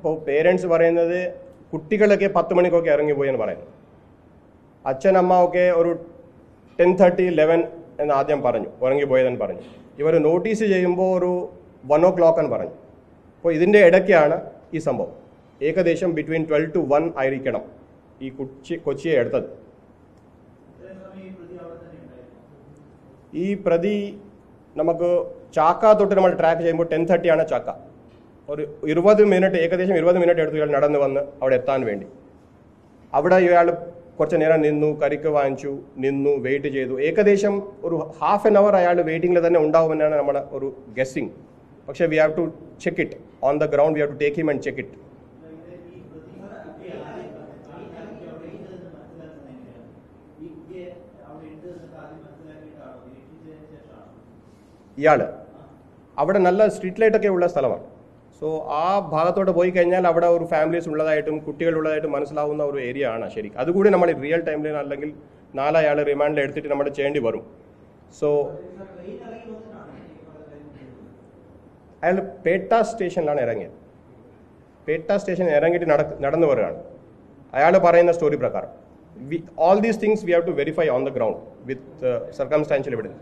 ഇപ്പോൾ പേരൻസ് പറയുന്നത് കുട്ടികളൊക്കെ പത്ത് മണിക്കൊക്കെ ഇറങ്ങിപ്പോയി എന്ന് പറയുന്നു അച്ഛൻ അമ്മ ഒക്കെ ഒരു ടെൻ തേർട്ടി ലെവൻ എന്ന് ആദ്യം പറഞ്ഞു ഉറങ്ങിപ്പോയതെന്ന് പറഞ്ഞു ഇവർ നോട്ടീസ് ചെയ്യുമ്പോൾ ഒരു വൺ ഓ ക്ലോക്ക് എന്ന് പറഞ്ഞു അപ്പോൾ ഇതിൻ്റെ ഇടയ്ക്കാണ് ഈ സംഭവം ഏകദേശം ബിറ്റ്വീൻ ട്വൽവ് ടു വൺ ആയിരിക്കണം ഈ കൊച്ചി കൊച്ചിയെ എടുത്തത് ഈ പ്രതി നമുക്ക് ചാക്ക തൊട്ട് നമ്മൾ ട്രാക്ക് ചെയ്യുമ്പോൾ ടെൻ തേർട്ടിയാണ് ചാക്ക ഒരു ഇരുപത് മിനിറ്റ് ഏകദേശം ഇരുപത് മിനിറ്റ് എടുത്തു ഇയാൾ നടന്നു വന്ന് അവിടെ എത്താൻ വേണ്ടി അവിടെ ഇയാൾ കുറച്ച് നേരം നിന്നു കരിക്ക് വാങ്ങിച്ചു നിന്നു വെയിറ്റ് ചെയ്തു ഏകദേശം ഒരു ഹാഫ് ആൻ അവർ അയാൾ വെയിറ്റിംഗിൽ തന്നെ ഉണ്ടാവുമെന്നാണ് നമ്മുടെ ഒരു ഗസ്സിങ് പക്ഷേ we have to check it on the ground we have to take him and check it ഇയാള് അവിടെ നല്ല സ്ട്രീറ്റ് ലൈറ്റ് ഒക്കെ ഉള്ള സ്ഥലമാണ് സോ ആ ഭാഗത്തോട്ട് പോയി കഴിഞ്ഞാൽ അവിടെ ഒരു ഫാമിലീസ് ഉള്ളതായിട്ടും കുട്ടികൾ ഉള്ളതായിട്ടും മനസ്സിലാവുന്ന ഒരു ഏരിയ ആണ് ശരിക്കും അതുകൂടി നമ്മൾ റിയൽ ടൈമിൽ അല്ലെങ്കിൽ നാലയാൾ റിമാൻഡിൽ എടുത്തിട്ട് നമ്മൾ ചെയ്യേണ്ടി വരും സോ അയാൾ പേട്ട സ്റ്റേഷനിലാണ് ഇറങ്ങിയത് പേട്ട സ്റ്റേഷനിൽ ഇറങ്ങിയിട്ട് നട- നടന്നു വരികയാണ് അയാൾ പറയുന്ന സ്റ്റോറി പ്രകാരം we all these things we have to verify on the ground with circumstantial evidence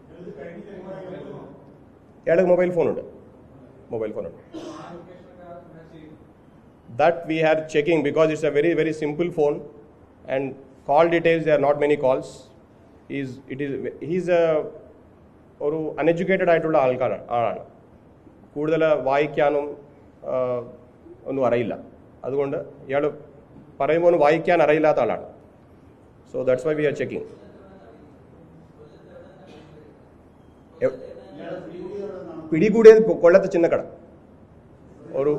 ഇയാൾക്ക് മൊബൈൽ ഫോണുണ്ട് മൊബൈൽ ഫോണുണ്ട് that we are checking because it's a very very simple phone and call details there are not many calls is it is he's a ഒരു uneducated ആയിട്ടുള്ള ആൾക്കാരാണ് ആളാണ് കൂടുതൽ വായിക്കാനും ആ, ഒന്നും അറിയില്ല അതുകൊണ്ട് ഇയാൾ പറയുമ്പോൾ ഒന്നും വായിക്കാൻ അറിയില്ലാത്ത ആളാണ് so that's why we are checking പിടികൂടിയത് കൊല്ലത്തെ ചിന്നക്കട ഒരു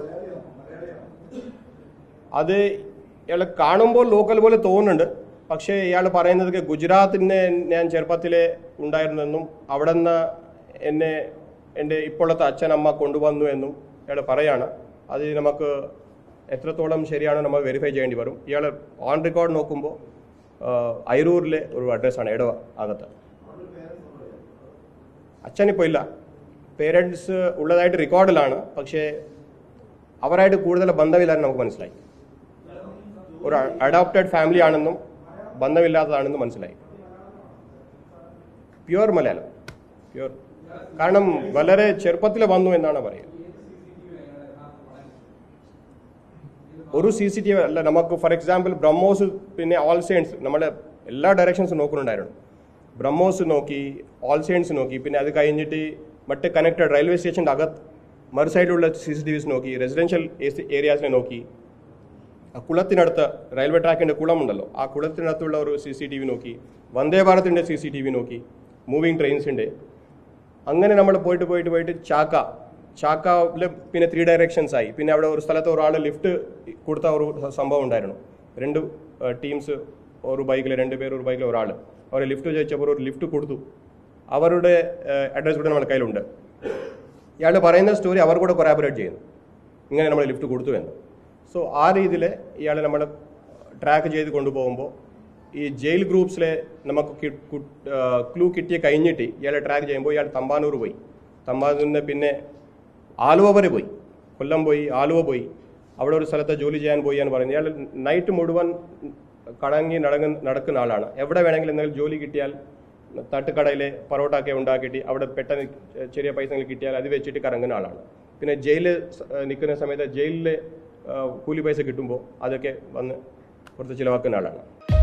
അത് ഇയാൾ കാണുമ്പോൾ ലോക്കൽ പോലെ തോന്നുന്നുണ്ട് പക്ഷേ ഇയാൾ പറയുന്നത് ഗുജറാത്തിനെ ഞാൻ ചെറുപ്പത്തിലെ ഉണ്ടായിരുന്നെന്നും അവിടെ നിന്ന് എന്നെ എൻ്റെ ഇപ്പോഴത്തെ അച്ഛൻ അമ്മ കൊണ്ടുവന്നു എന്നും ഇയാൾ പറയാണ് അത് നമുക്ക് എത്രത്തോളം ശരിയാണ് നമ്മൾ വെരിഫൈ ചെയ്യേണ്ടി വരും ഇയാൾ ഓൺ റെക്കോർഡ് നോക്കുമ്പോൾ അയരൂരിലെ ഒരു അഡ്രസ്സാണ് എടവ അകത്ത് അച്ഛനിപ്പോൾ ഇല്ല പേരൻസ് ഉള്ളതായിട്ട് റെക്കോർഡിലാണ് പക്ഷേ അവരായിട്ട് കൂടുതൽ ബന്ധമില്ലാന്ന് നമുക്ക് മനസ്സിലായി ഒരു അഡോപ്റ്റഡ് ഫാമിലി ആണെന്നും ബന്ധമില്ലാത്തതാണെന്നും മനസ്സിലായി പ്യുവർ മലയാളം പ്യുവർ കാരണം വളരെ ചെറുപ്പത്തിൽ വന്നു എന്നാണ് പറയുക ഒരു സി സി ടി വി അല്ല നമുക്ക് ഫോർ എക്സാമ്പിൾ ബ്രഹ്മോസ് പിന്നെ ഓൾ സെയിൻസ് നമ്മുടെ എല്ലാ ഡയറക്ഷൻസും നോക്കുന്നുണ്ടായിരുന്നു ബ്രഹ്മോസ് നോക്കി ഓൾ സെയിൻസ് നോക്കി പിന്നെ അത് കഴിഞ്ഞിട്ട് മറ്റ് കണക്റ്റഡ് റെയിൽവേ സ്റ്റേഷൻ്റെ അകത്ത് മറു സൈഡിലുള്ള സി സി ടി വിസ് നോക്കി റെസിഡൻഷ്യൽ ഏരിയാസിനെ നോക്കി ആ കുളത്തിനടുത്ത് റെയിൽവേ ട്രാക്കിൻ്റെ കുളമുണ്ടല്ലോ ആ കുളത്തിനടുത്തുള്ള ഒരു സി സി ടി വി നോക്കി വന്ദേ ഭാരതിൻ്റെ സി സി ടി വി നോക്കി മൂവിങ് ട്രെയിൻസിൻ്റെ അങ്ങനെ നമ്മൾ പോയിട്ട് പോയിട്ട് പോയിട്ട് ചാക്ക ചാക്കയിൽ പിന്നെ ത്രീ ഡയറക്ഷൻസ് ആയി പിന്നെ അവിടെ ഒരു സ്ഥലത്ത് ഒരാൾ ലിഫ്റ്റ് കൊടുത്ത ഒരു സംഭവം ഉണ്ടായിരുന്നു രണ്ട് ടീംസ് ഒരു ബൈക്കിൽ രണ്ട് പേര് ഒരു ബൈക്കിൽ ഒരാൾ അവർ ലിഫ്റ്റ് ചോദിച്ചപ്പോൾ ഒരു ലിഫ്റ്റ് കൊടുത്തു അവരുടെ അഡ്രസ് കൂടെ നമ്മുടെ കയ്യിലുണ്ട് ഇയാൾ പറയുന്ന സ്റ്റോറി അവർ കൂടെ കൊറാബറേറ്റ് ചെയ്യുന്നു ഇങ്ങനെ നമ്മൾ ലിഫ്റ്റ് കൊടുത്തു എന്ന് സോ ആ രീതിയിൽ ഇയാളെ നമ്മൾ ട്രാക്ക് ചെയ്ത് കൊണ്ടുപോകുമ്പോൾ ഈ ജയിൽ ഗ്രൂപ്പ്സിലെ നമുക്ക് ക്ലൂ കിട്ടിയ കഴിഞ്ഞിട്ട് ഇയാളെ ട്രാക്ക് ചെയ്യുമ്പോൾ ഇയാൾ തമ്പാനൂർ പോയി തമ്പാനൂരിൽ നിന്ന് പിന്നെ ആലുവ വരെ പോയി കൊല്ലം പോയി ആലുവ പോയി അവിടെ ഒരു സ്ഥലത്ത് ജോലി ചെയ്യാൻ പോയി എന്ന് പറയുന്നത് ഇയാൾ നൈറ്റ് മുഴുവൻ കടങ്ങി നടങ്ങ നടക്കുന്ന ആളാണ് എവിടെ വേണമെങ്കിലും എന്തെങ്കിലും ജോലി കിട്ടിയാൽ തട്ടുകടയിലെ പൊറോട്ട ഒക്കെ ഉണ്ടാക്കിയിട്ട് അവിടെ പെട്ടെന്ന് ചെറിയ പൈസ കിട്ടിയാൽ അത് വെച്ചിട്ട് കറങ്ങുന്ന ആളാണ് പിന്നെ ജയിലിൽ നിൽക്കുന്ന സമയത്ത് ജയിലിലെ കൂലി പൈസ കിട്ടുമ്പോൾ അതൊക്കെ വന്ന് കുറച്ച് ചിലവാക്കുന്ന ആളാണ്